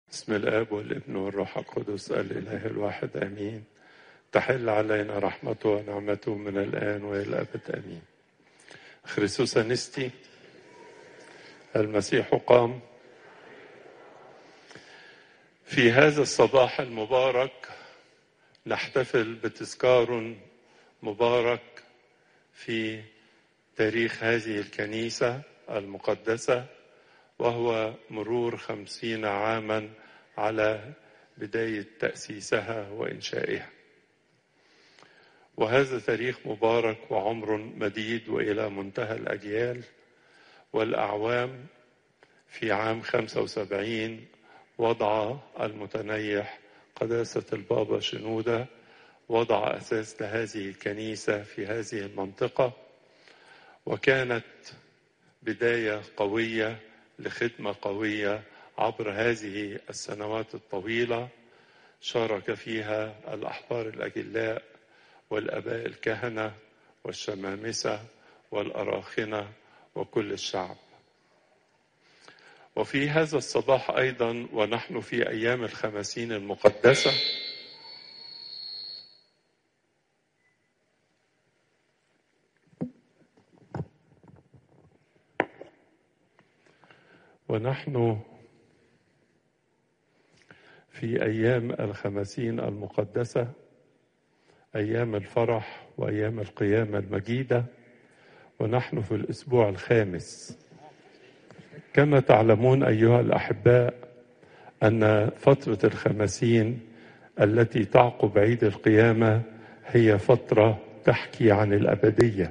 بسم الاب والابن والروح القدس الاله الواحد امين تحل علينا رحمته ونعمته من الان والى الابد امين خريسوس انستي المسيح قام في هذا الصباح المبارك نحتفل بتذكار مبارك في تاريخ هذه الكنيسه المقدسه وهو مرور خمسين عاما على بداية تأسيسها وإنشائها وهذا تاريخ مبارك وعمر مديد وإلى منتهى الأجيال والأعوام في عام 75 وضع المتنيح قداسة البابا شنودة وضع أساس لهذه الكنيسة في هذه المنطقة وكانت بداية قوية لخدمة قوية عبر هذه السنوات الطويلة شارك فيها الأحبار الأجلاء والأباء الكهنة والشمامسة والأراخنة وكل الشعب وفي هذا الصباح أيضا ونحن في أيام الخمسين المقدسة ونحن في أيام الخمسين المقدسة أيام الفرح وأيام القيامة المجيدة ونحن في الأسبوع الخامس كما تعلمون أيها الأحباء أن فترة الخمسين التي تعقب عيد القيامة هي فترة تحكي عن الأبدية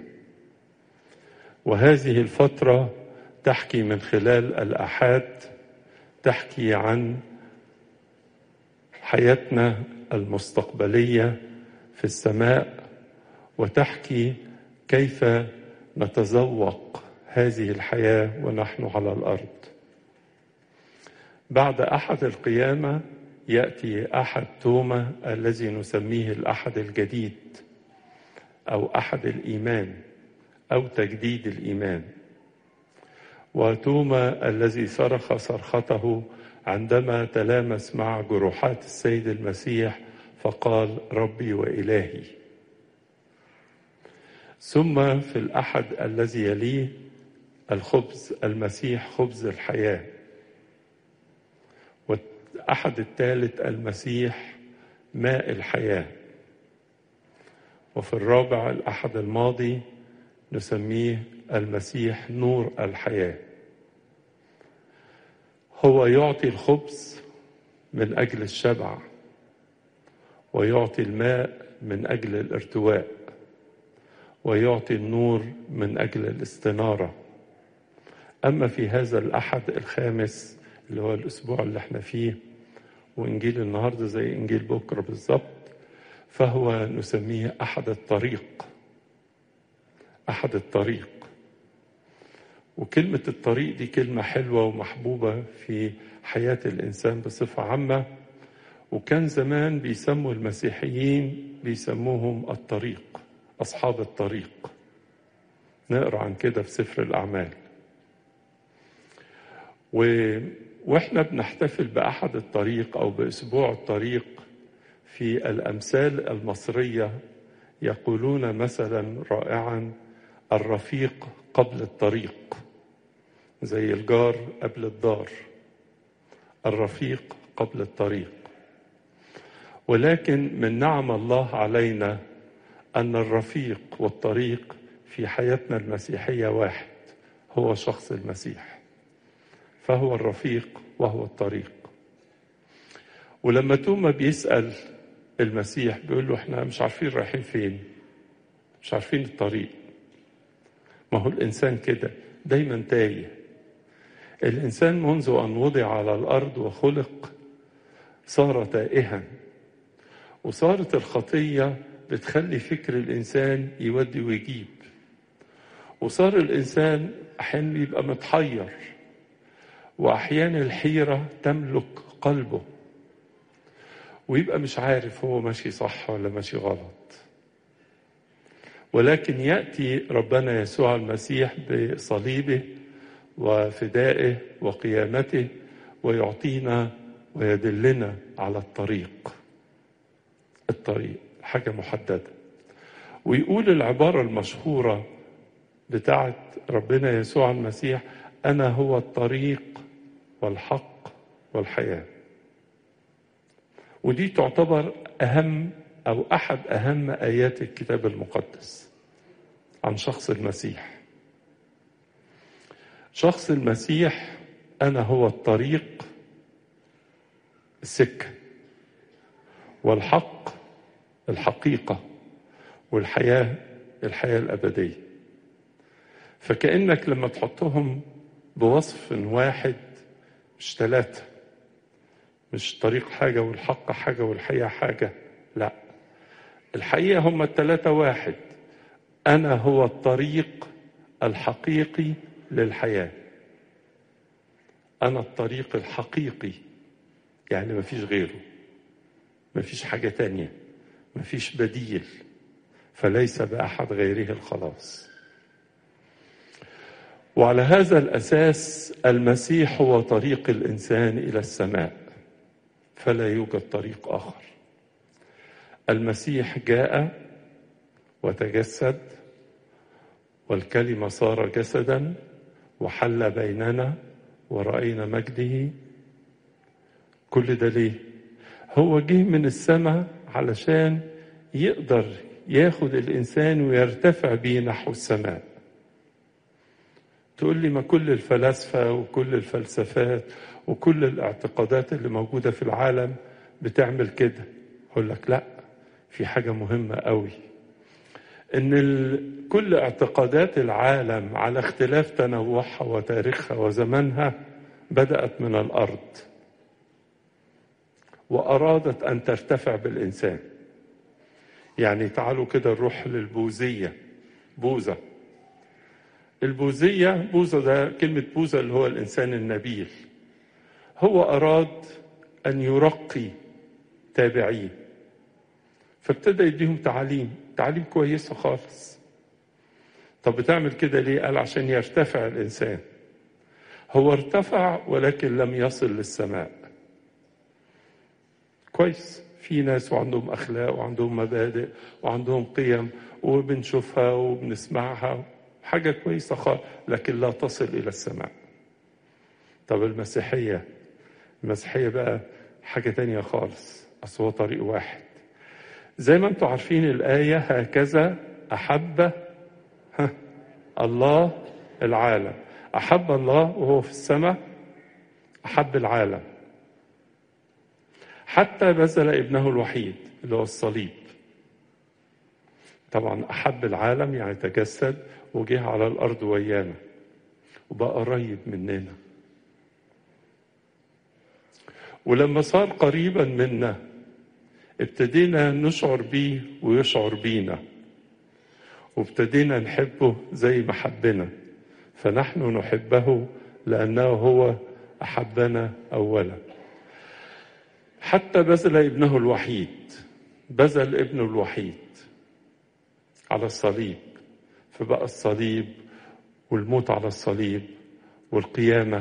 وهذه الفترة تحكي من خلال الآحاد تحكي عن حياتنا المستقبلية في السماء وتحكي كيف نتذوق هذه الحياة ونحن على الأرض بعد أحد القيامة يأتي أحد توما الذي نسميه الأحد الجديد أو أحد الإيمان أو تجديد الإيمان وتوما الذي صرخ صرخته عندما تلامس مع جروحات السيد المسيح فقال ربي والهي ثم في الاحد الذي يليه الخبز المسيح خبز الحياه والاحد الثالث المسيح ماء الحياه وفي الرابع الاحد الماضي نسميه المسيح نور الحياه هو يعطي الخبز من اجل الشبع ويعطي الماء من اجل الارتواء ويعطي النور من اجل الاستناره اما في هذا الاحد الخامس اللي هو الاسبوع اللي احنا فيه وانجيل النهارده زي انجيل بكره بالظبط فهو نسميه احد الطريق احد الطريق وكلمة الطريق دي كلمة حلوة ومحبوبة في حياة الإنسان بصفة عامة وكان زمان بيسموا المسيحيين بيسموهم الطريق أصحاب الطريق نقرأ عن كده في سفر الأعمال و... وإحنا بنحتفل بأحد الطريق أو بأسبوع الطريق في الأمثال المصرية يقولون مثلا رائعا الرفيق قبل الطريق زي الجار قبل الدار الرفيق قبل الطريق ولكن من نعم الله علينا ان الرفيق والطريق في حياتنا المسيحيه واحد هو شخص المسيح فهو الرفيق وهو الطريق ولما توما بيسال المسيح بيقول له احنا مش عارفين رايحين فين مش عارفين الطريق ما هو الانسان كده دايما تايه الانسان منذ ان وضع على الارض وخلق صار تائها وصارت الخطيه بتخلي فكر الانسان يودي ويجيب وصار الانسان احيانا يبقى متحير واحيانا الحيره تملك قلبه ويبقى مش عارف هو ماشي صح ولا ماشي غلط ولكن ياتي ربنا يسوع المسيح بصليبه وفدائه وقيامته ويعطينا ويدلنا على الطريق الطريق حاجة محددة ويقول العبارة المشهورة بتاعت ربنا يسوع المسيح أنا هو الطريق والحق والحياة ودي تعتبر أهم أو أحد أهم آيات الكتاب المقدس عن شخص المسيح شخص المسيح أنا هو الطريق السكة والحق الحقيقة والحياة الحياة الأبدية فكأنك لما تحطهم بوصف واحد مش ثلاثة مش طريق حاجة والحق حاجة والحياة حاجة لا الحقيقة هم الثلاثة واحد أنا هو الطريق الحقيقي للحياة أنا الطريق الحقيقي يعني ما فيش غيره ما فيش حاجة تانية ما فيش بديل فليس بأحد غيره الخلاص وعلى هذا الأساس المسيح هو طريق الإنسان إلى السماء فلا يوجد طريق آخر المسيح جاء وتجسد والكلمة صار جسدا وحل بيننا ورأينا مجده كل ده ليه هو جه من السماء علشان يقدر ياخد الإنسان ويرتفع بيه نحو السماء تقول لي ما كل الفلاسفة وكل الفلسفات وكل الاعتقادات اللي موجودة في العالم بتعمل كده أقول لك لا في حاجة مهمة قوي ان ال... كل اعتقادات العالم على اختلاف تنوعها وتاريخها وزمانها بدات من الارض وارادت ان ترتفع بالانسان يعني تعالوا كده نروح للبوذيه بوذا البوذيه بوذا ده كلمه بوذا اللي هو الانسان النبيل هو اراد ان يرقي تابعيه فابتدى يديهم تعاليم تعليم كويسة خالص طب بتعمل كده ليه قال عشان يرتفع الإنسان هو ارتفع ولكن لم يصل للسماء كويس في ناس وعندهم أخلاق وعندهم مبادئ وعندهم قيم وبنشوفها وبنسمعها حاجة كويسة خالص لكن لا تصل إلى السماء طب المسيحية المسيحية بقى حاجة تانية خالص أصل هو طريق واحد زي ما انتم عارفين الآية هكذا أحب الله العالم أحب الله وهو في السماء أحب العالم حتى بذل ابنه الوحيد اللي هو الصليب طبعا أحب العالم يعني تجسد وجه على الأرض ويانا وبقى قريب مننا ولما صار قريبا منا ابتدينا نشعر بيه ويشعر بينا وابتدينا نحبه زي ما حبنا فنحن نحبه لأنه هو أحبنا أولا حتى بذل ابنه الوحيد بذل ابنه الوحيد على الصليب فبقى الصليب والموت على الصليب والقيامة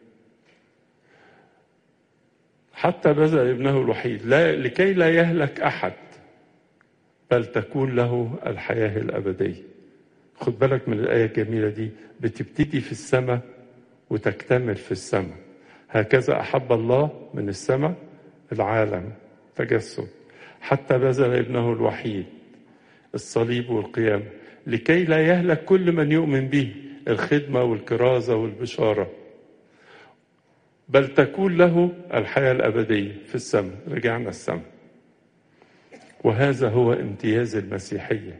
حتى بذل ابنه الوحيد لا لكي لا يهلك أحد بل تكون له الحياة الأبدية خد بالك من الآية الجميلة دي بتبتدي في السماء وتكتمل في السماء هكذا أحب الله من السماء العالم تجسد حتى بذل ابنه الوحيد الصليب والقيامة لكي لا يهلك كل من يؤمن به الخدمة والكرازة والبشارة بل تكون له الحياة الأبدية في السماء رجعنا السماء وهذا هو امتياز المسيحية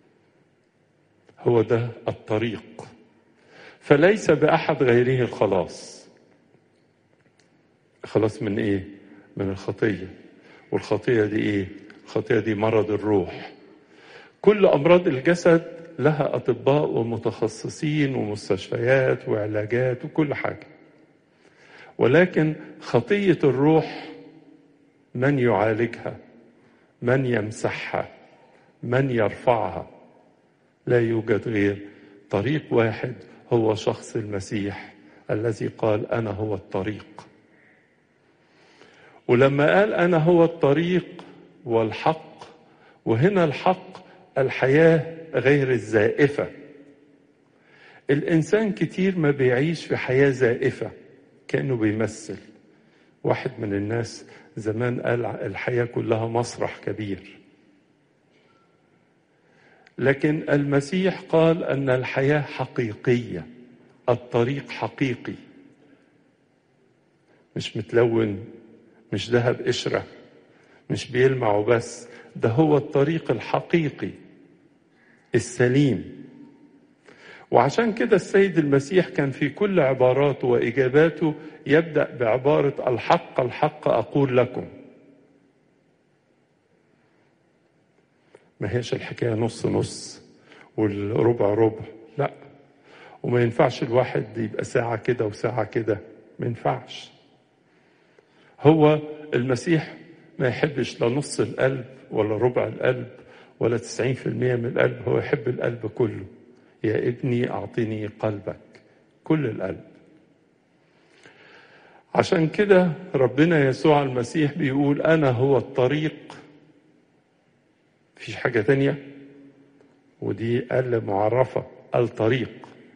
هو ده الطريق فليس بأحد غيره الخلاص خلاص من ايه من الخطية والخطية دي ايه الخطية دي مرض الروح كل أمراض الجسد لها أطباء ومتخصصين ومستشفيات وعلاجات وكل حاجة ولكن خطية الروح من يعالجها من يمسحها من يرفعها لا يوجد غير طريق واحد هو شخص المسيح الذي قال انا هو الطريق ولما قال أنا هو الطريق والحق وهنا الحق الحياة غير الزائفة الإنسان كتير ما بيعيش في حياة زائفة كأنه بيمثل واحد من الناس زمان قال الحياة كلها مسرح كبير لكن المسيح قال أن الحياة حقيقية الطريق حقيقي مش متلون مش ذهب قشرة مش بيلمع وبس ده هو الطريق الحقيقي السليم وعشان كده السيد المسيح كان في كل عباراته واجاباته يبدا بعباره الحق الحق اقول لكم ما هيش الحكايه نص نص والربع ربع لا وما ينفعش الواحد يبقى ساعه كده وساعه كده ما ينفعش هو المسيح ما يحبش لا نص القلب ولا ربع القلب ولا 90% من القلب هو يحب القلب كله يا ابني اعطني قلبك كل القلب عشان كده ربنا يسوع المسيح بيقول انا هو الطريق مفيش حاجة تانية ودي قال معرفة الطريق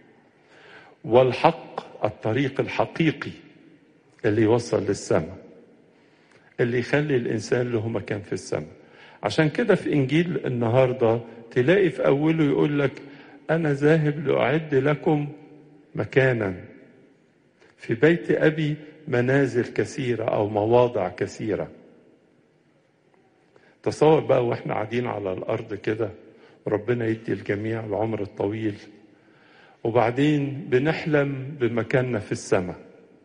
والحق الطريق الحقيقي اللي يوصل للسماء اللي يخلي الإنسان له مكان في السماء عشان كده في إنجيل النهاردة تلاقي في أوله يقول لك أنا ذاهب لأعد لكم مكانا في بيت أبي منازل كثيرة أو مواضع كثيرة تصور بقى واحنا قاعدين على الأرض كده ربنا يدي الجميع العمر الطويل وبعدين بنحلم بمكاننا في السماء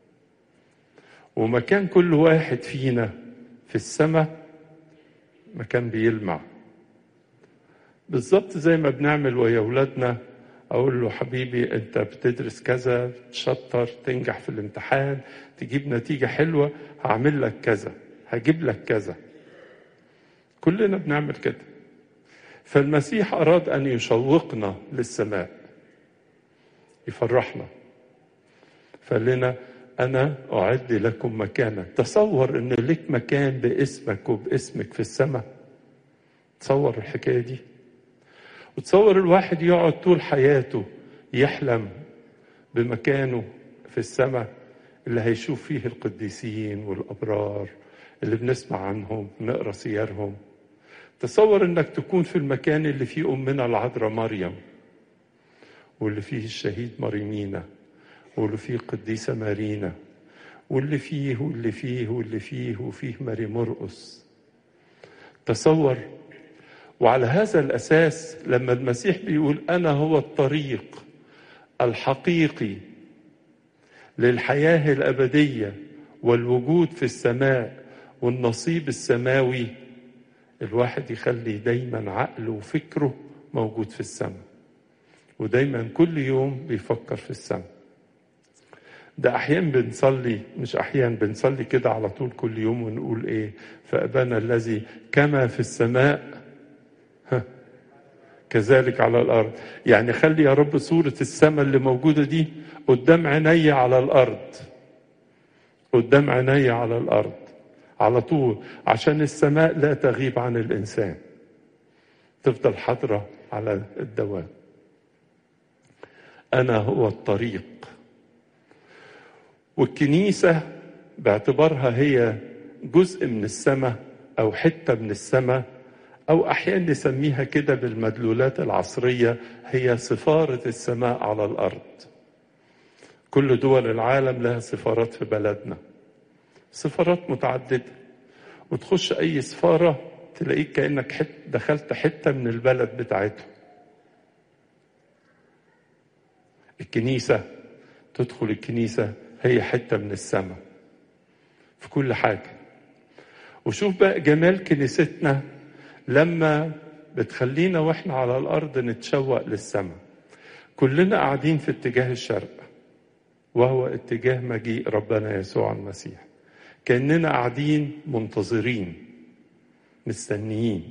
ومكان كل واحد فينا في السماء مكان بيلمع بالظبط زي ما بنعمل ويا اولادنا اقول له حبيبي انت بتدرس كذا تشطر تنجح في الامتحان تجيب نتيجه حلوه هعمل لك كذا هجيب لك كذا كلنا بنعمل كده فالمسيح اراد ان يشوقنا للسماء يفرحنا فقال لنا انا اعد لكم مكانا تصور ان لك مكان باسمك وباسمك في السماء تصور الحكايه دي وتصور الواحد يقعد طول حياته يحلم بمكانه في السماء اللي هيشوف فيه القديسين والابرار اللي بنسمع عنهم نقرا سيرهم تصور انك تكون في المكان اللي فيه امنا العذراء مريم واللي فيه الشهيد مريمينا واللي فيه القديسة مارينا واللي فيه واللي فيه واللي فيه وفيه ماري مرقس تصور وعلى هذا الأساس لما المسيح بيقول أنا هو الطريق الحقيقي للحياة الأبدية والوجود في السماء والنصيب السماوي الواحد يخلي دايما عقله وفكره موجود في السماء ودايما كل يوم بيفكر في السماء ده احيان بنصلي مش احيان بنصلي كده على طول كل يوم ونقول ايه فابانا الذي كما في السماء ها كذلك على الارض يعني خلي يا رب صوره السماء اللي موجوده دي قدام عيني على الارض قدام عيني على الارض على طول عشان السماء لا تغيب عن الانسان تفضل حاضره على الدوام انا هو الطريق والكنيسة باعتبارها هي جزء من السماء أو حتة من السماء أو أحيانا نسميها كده بالمدلولات العصرية هي سفارة السماء على الأرض كل دول العالم لها سفارات في بلدنا سفارات متعددة وتخش أي سفارة تلاقيك كأنك حت دخلت حتة من البلد بتاعتهم الكنيسة تدخل الكنيسة هي حته من السماء في كل حاجه وشوف بقى جمال كنيستنا لما بتخلينا واحنا على الارض نتشوق للسماء كلنا قاعدين في اتجاه الشرق وهو اتجاه مجيء ربنا يسوع المسيح كاننا قاعدين منتظرين مستنيين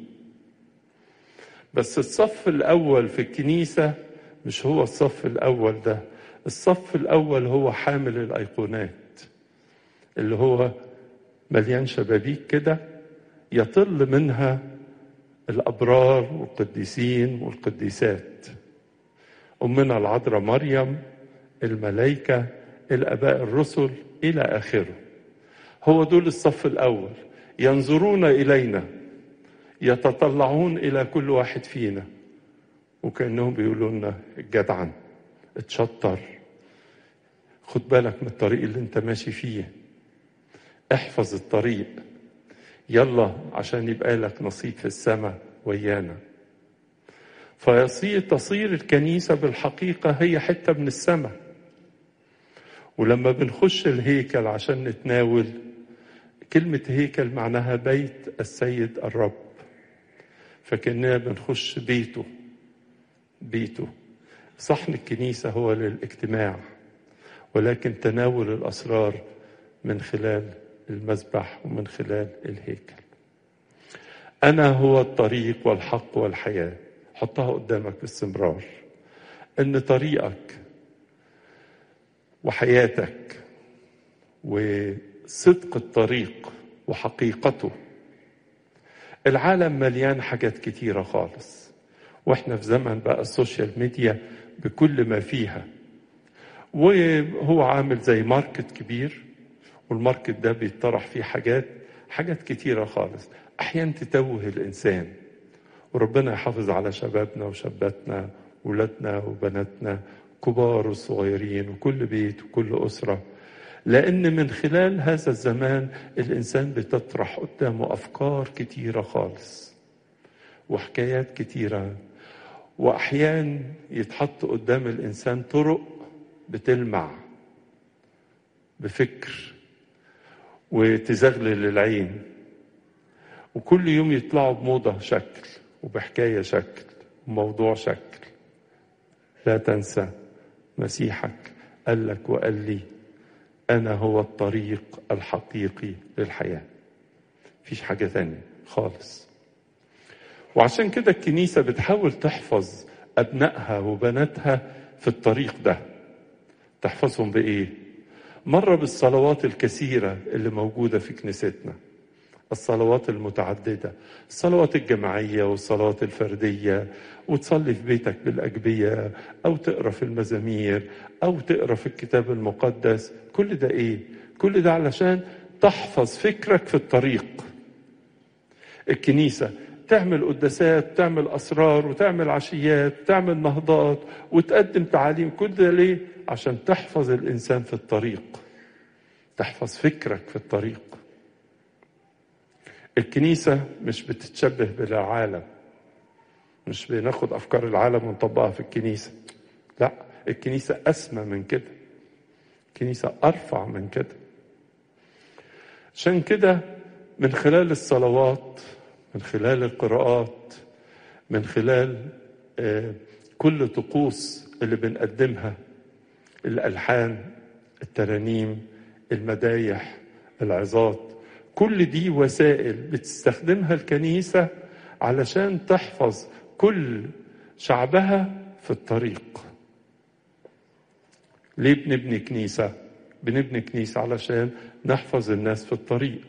بس الصف الاول في الكنيسه مش هو الصف الاول ده الصف الأول هو حامل الأيقونات اللي هو مليان شبابيك كده يطل منها الأبرار والقديسين والقديسات أمنا العذراء مريم الملائكة الآباء الرسل إلى آخره هو دول الصف الأول ينظرون إلينا يتطلعون إلى كل واحد فينا وكأنهم بيقولوا لنا الجدعن اتشطر خد بالك من الطريق اللي انت ماشي فيه احفظ الطريق يلا عشان يبقى لك نصيب في السماء ويانا فيصير تصير الكنيسة بالحقيقة هي حتة من السماء ولما بنخش الهيكل عشان نتناول كلمة هيكل معناها بيت السيد الرب فكأننا بنخش بيته بيته صحن الكنيسة هو للاجتماع ولكن تناول الأسرار من خلال المذبح ومن خلال الهيكل أنا هو الطريق والحق والحياة حطها قدامك باستمرار إن طريقك وحياتك وصدق الطريق وحقيقته العالم مليان حاجات كتيرة خالص واحنا في زمن بقى السوشيال ميديا بكل ما فيها وهو عامل زي ماركت كبير والماركت ده بيطرح فيه حاجات حاجات كتيرة خالص أحيانا تتوه الإنسان وربنا يحافظ على شبابنا وشاباتنا ولادنا وبناتنا كبار وصغيرين وكل بيت وكل أسرة لأن من خلال هذا الزمان الإنسان بتطرح قدامه أفكار كتيرة خالص وحكايات كتيرة وأحيان يتحط قدام الإنسان طرق بتلمع بفكر وتزغلل العين وكل يوم يطلعوا بموضة شكل وبحكاية شكل وموضوع شكل لا تنسى مسيحك قال لك وقال لي أنا هو الطريق الحقيقي للحياة مفيش حاجة تانية خالص وعشان كده الكنيسة بتحاول تحفظ أبنائها وبناتها في الطريق ده تحفظهم بإيه؟ مرة بالصلوات الكثيرة اللي موجودة في كنيستنا الصلوات المتعددة الصلوات الجماعية والصلوات الفردية وتصلي في بيتك بالأجبية أو تقرأ في المزامير أو تقرأ في الكتاب المقدس كل ده إيه؟ كل ده علشان تحفظ فكرك في الطريق الكنيسة تعمل قداسات تعمل أسرار وتعمل عشيات وتعمل نهضات وتقدم تعاليم كل ده ليه؟ عشان تحفظ الإنسان في الطريق تحفظ فكرك في الطريق الكنيسة مش بتتشبه بالعالم مش بناخد أفكار العالم ونطبقها في الكنيسة لا الكنيسة أسمى من كده الكنيسة أرفع من كده عشان كده من خلال الصلوات من خلال القراءات من خلال آه كل طقوس اللي بنقدمها الألحان الترانيم المدايح العظات كل دي وسائل بتستخدمها الكنيسة علشان تحفظ كل شعبها في الطريق ليه بنبني كنيسة؟ بنبني كنيسة علشان نحفظ الناس في الطريق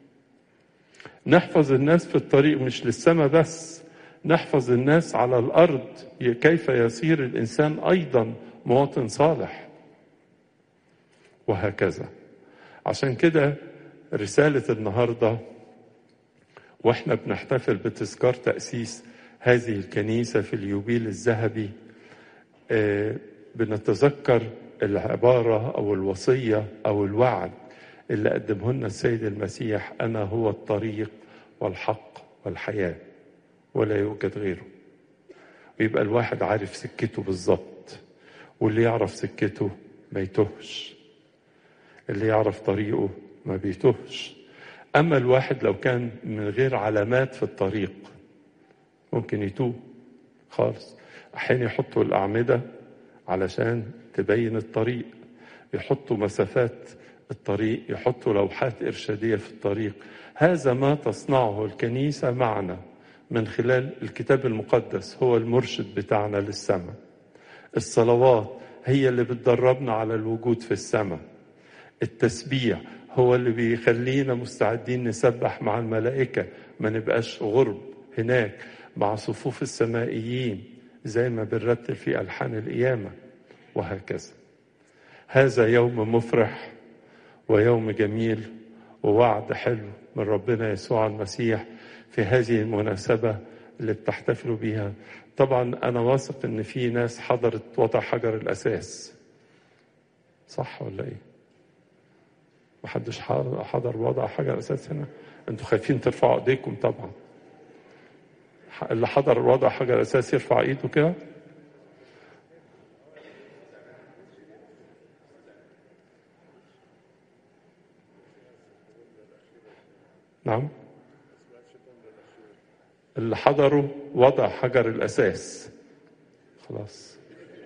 نحفظ الناس في الطريق مش للسماء بس نحفظ الناس على الأرض كيف يصير الإنسان أيضا مواطن صالح وهكذا عشان كده رسالة النهاردة واحنا بنحتفل بتذكار تأسيس هذه الكنيسة في اليوبيل الذهبي آه بنتذكر العبارة أو الوصية أو الوعد اللي قدمه لنا السيد المسيح أنا هو الطريق والحق والحياة ولا يوجد غيره ويبقى الواحد عارف سكته بالظبط واللي يعرف سكته ما يتهش اللي يعرف طريقه ما بيتهش أما الواحد لو كان من غير علامات في الطريق ممكن يتوه خالص أحيانا يحطوا الأعمدة علشان تبين الطريق يحطوا مسافات الطريق يحطوا لوحات إرشادية في الطريق هذا ما تصنعه الكنيسة معنا من خلال الكتاب المقدس هو المرشد بتاعنا للسماء الصلوات هي اللي بتدربنا على الوجود في السماء التسبيح هو اللي بيخلينا مستعدين نسبح مع الملائكة ما نبقاش غرب هناك مع صفوف السمائيين زي ما بنرتل في ألحان القيامة وهكذا هذا يوم مفرح ويوم جميل ووعد حلو من ربنا يسوع المسيح في هذه المناسبة اللي بتحتفلوا بيها طبعا أنا واثق إن في ناس حضرت وضع حجر الأساس صح ولا إيه؟ محدش حضر وضع حجر الأساس هنا أنتوا خايفين ترفعوا إيديكم طبعا اللي حضر وضع حجر الأساس يرفع إيده كده نعم اللي حضروا وضع حجر الأساس خلاص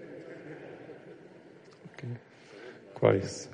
أوكي. كويس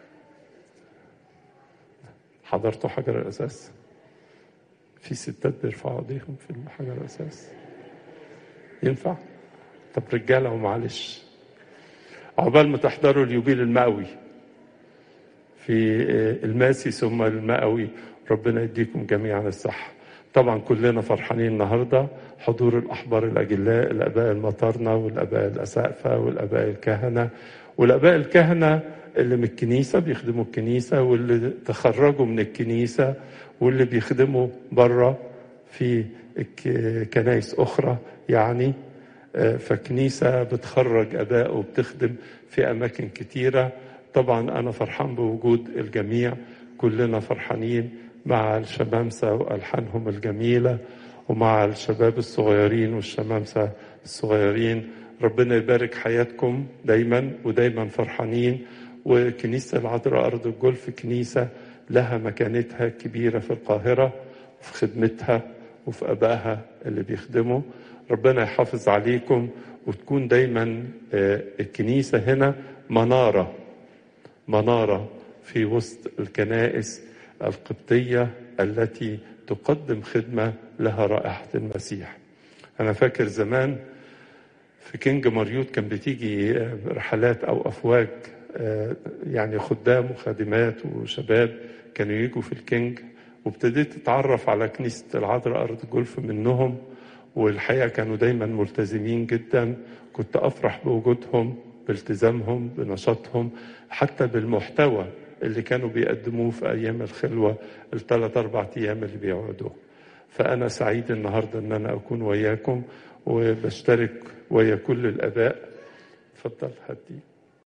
حضرتوا حجر الأساس في ستات بيرفعوا ايديهم في حجر الأساس ينفع طب رجالة ومعلش عقبال ما تحضروا اليوبيل المئوي في الماسي ثم المئوي ربنا يديكم جميعا الصحة طبعا كلنا فرحانين النهاردة حضور الأحبار الأجلاء الأباء المطرنة والأباء الأسقفة والأباء الكهنة والأباء الكهنة اللي من الكنيسة بيخدموا الكنيسة واللي تخرجوا من الكنيسة واللي بيخدموا بره في كنايس أخرى يعني فكنيسة بتخرج أباء وبتخدم في أماكن كتيرة طبعا أنا فرحان بوجود الجميع كلنا فرحانين مع الشمامسة وألحانهم الجميلة ومع الشباب الصغيرين والشمامسة الصغيرين ربنا يبارك حياتكم دايما ودايما فرحانين وكنيسة العذراء أرض الجولف كنيسة لها مكانتها كبيرة في القاهرة وفي خدمتها وفي أبائها اللي بيخدموا ربنا يحافظ عليكم وتكون دايما الكنيسة هنا منارة منارة في وسط الكنائس القبطية التي تقدم خدمة لها رائحة المسيح أنا فاكر زمان في كينج مريوط كان بتيجي رحلات أو أفواج يعني خدام وخادمات وشباب كانوا يجوا في الكينج وابتديت اتعرف على كنيسة العذراء أرض جولف منهم والحقيقة كانوا دايما ملتزمين جدا كنت أفرح بوجودهم بالتزامهم بنشاطهم حتى بالمحتوى اللي كانوا بيقدموه في أيام الخلوة الثلاث أربع أيام اللي بيقعدوه فأنا سعيد النهاردة أن أنا أكون وياكم وبشترك ويا كل الآباء اتفضل هديك